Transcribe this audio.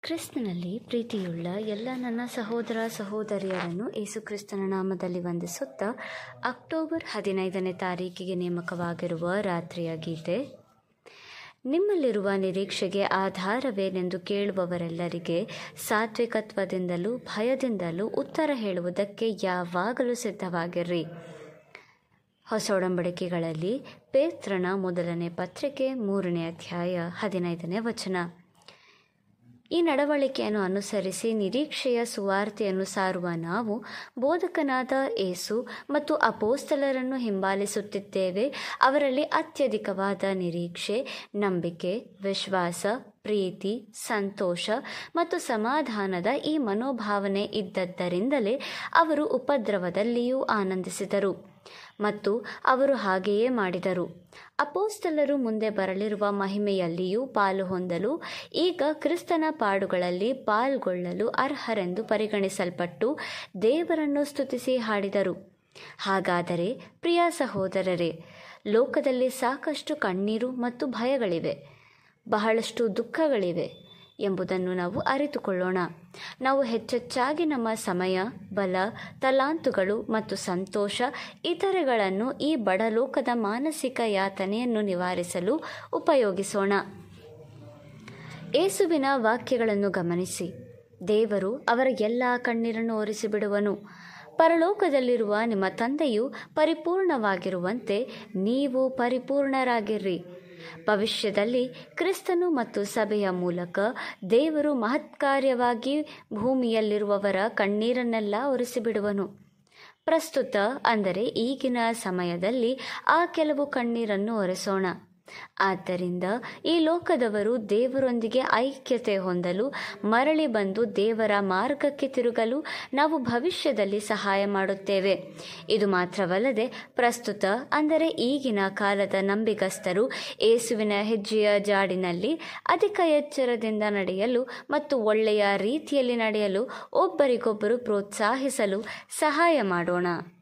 ಕ್ರಿಸ್ತನಲ್ಲಿ ಪ್ರೀತಿಯುಳ್ಳ ಎಲ್ಲ ನನ್ನ ಸಹೋದರ ಸಹೋದರಿಯರನ್ನು ಯೇಸು ಕ್ರಿಸ್ತನ ನಾಮದಲ್ಲಿ ವಂದಿಸುತ್ತಾ ಅಕ್ಟೋಬರ್ ಹದಿನೈದನೇ ತಾರೀಕಿಗೆ ನೇಮಕವಾಗಿರುವ ರಾತ್ರಿಯ ಗೀತೆ ನಿಮ್ಮಲ್ಲಿರುವ ನಿರೀಕ್ಷೆಗೆ ಆಧಾರವೇನೆಂದು ಕೇಳುವವರೆಲ್ಲರಿಗೆ ಸಾತ್ವಿಕತ್ವದಿಂದಲೂ ಭಯದಿಂದಲೂ ಉತ್ತರ ಹೇಳುವುದಕ್ಕೆ ಯಾವಾಗಲೂ ಸಿದ್ಧವಾಗಿರ್ರಿ ಹೊಸ ಒಡಂಬಡಿಕೆಗಳಲ್ಲಿ ಪೇತ್ರನ ಮೊದಲನೇ ಪತ್ರಿಕೆ ಮೂರನೇ ಅಧ್ಯಾಯ ಹದಿನೈದನೇ ವಚನ ಈ ನಡವಳಿಕೆಯನ್ನು ಅನುಸರಿಸಿ ನಿರೀಕ್ಷೆಯ ಸುವಾರ್ತೆಯನ್ನು ಸಾರುವ ನಾವು ಬೋಧಕನಾದ ಏಸು ಮತ್ತು ಅಪೋಸ್ತಲರನ್ನು ಹಿಂಬಾಲಿಸುತ್ತಿದ್ದೇವೆ ಅವರಲ್ಲಿ ಅತ್ಯಧಿಕವಾದ ನಿರೀಕ್ಷೆ ನಂಬಿಕೆ ವಿಶ್ವಾಸ ಪ್ರೀತಿ ಸಂತೋಷ ಮತ್ತು ಸಮಾಧಾನದ ಈ ಮನೋಭಾವನೆ ಇದ್ದದ್ದರಿಂದಲೇ ಅವರು ಉಪದ್ರವದಲ್ಲಿಯೂ ಆನಂದಿಸಿದರು ಮತ್ತು ಅವರು ಹಾಗೆಯೇ ಮಾಡಿದರು ಅಪೋಸ್ತಲರು ಮುಂದೆ ಬರಲಿರುವ ಮಹಿಮೆಯಲ್ಲಿಯೂ ಪಾಲು ಹೊಂದಲು ಈಗ ಕ್ರಿಸ್ತನ ಪಾಡುಗಳಲ್ಲಿ ಪಾಲ್ಗೊಳ್ಳಲು ಅರ್ಹರೆಂದು ಪರಿಗಣಿಸಲ್ಪಟ್ಟು ದೇವರನ್ನು ಸ್ತುತಿಸಿ ಹಾಡಿದರು ಹಾಗಾದರೆ ಪ್ರಿಯ ಸಹೋದರರೇ ಲೋಕದಲ್ಲಿ ಸಾಕಷ್ಟು ಕಣ್ಣೀರು ಮತ್ತು ಭಯಗಳಿವೆ ಬಹಳಷ್ಟು ದುಃಖಗಳಿವೆ ಎಂಬುದನ್ನು ನಾವು ಅರಿತುಕೊಳ್ಳೋಣ ನಾವು ಹೆಚ್ಚೆಚ್ಚಾಗಿ ನಮ್ಮ ಸಮಯ ಬಲ ತಲಾಂತುಗಳು ಮತ್ತು ಸಂತೋಷ ಇತರೆಗಳನ್ನು ಈ ಬಡಲೋಕದ ಮಾನಸಿಕ ಯಾತನೆಯನ್ನು ನಿವಾರಿಸಲು ಉಪಯೋಗಿಸೋಣ ಏಸುವಿನ ವಾಕ್ಯಗಳನ್ನು ಗಮನಿಸಿ ದೇವರು ಅವರ ಎಲ್ಲ ಕಣ್ಣೀರನ್ನು ಒರೆಸಿಬಿಡುವನು ಪರಲೋಕದಲ್ಲಿರುವ ನಿಮ್ಮ ತಂದೆಯು ಪರಿಪೂರ್ಣವಾಗಿರುವಂತೆ ನೀವು ಪರಿಪೂರ್ಣರಾಗಿರ್ರಿ ಭವಿಷ್ಯದಲ್ಲಿ ಕ್ರಿಸ್ತನು ಮತ್ತು ಸಭೆಯ ಮೂಲಕ ದೇವರು ಮಹತ್ಕಾರ್ಯವಾಗಿ ಭೂಮಿಯಲ್ಲಿರುವವರ ಕಣ್ಣೀರನ್ನೆಲ್ಲ ಒರೆಸಿಬಿಡುವನು ಪ್ರಸ್ತುತ ಅಂದರೆ ಈಗಿನ ಸಮಯದಲ್ಲಿ ಆ ಕೆಲವು ಕಣ್ಣೀರನ್ನು ಒರೆಸೋಣ ಆದ್ದರಿಂದ ಈ ಲೋಕದವರು ದೇವರೊಂದಿಗೆ ಐಕ್ಯತೆ ಹೊಂದಲು ಮರಳಿ ಬಂದು ದೇವರ ಮಾರ್ಗಕ್ಕೆ ತಿರುಗಲು ನಾವು ಭವಿಷ್ಯದಲ್ಲಿ ಸಹಾಯ ಮಾಡುತ್ತೇವೆ ಇದು ಮಾತ್ರವಲ್ಲದೆ ಪ್ರಸ್ತುತ ಅಂದರೆ ಈಗಿನ ಕಾಲದ ನಂಬಿಗಸ್ತರು ಏಸುವಿನ ಹೆಜ್ಜೆಯ ಜಾಡಿನಲ್ಲಿ ಅಧಿಕ ಎಚ್ಚರದಿಂದ ನಡೆಯಲು ಮತ್ತು ಒಳ್ಳೆಯ ರೀತಿಯಲ್ಲಿ ನಡೆಯಲು ಒಬ್ಬರಿಗೊಬ್ಬರು ಪ್ರೋತ್ಸಾಹಿಸಲು ಸಹಾಯ ಮಾಡೋಣ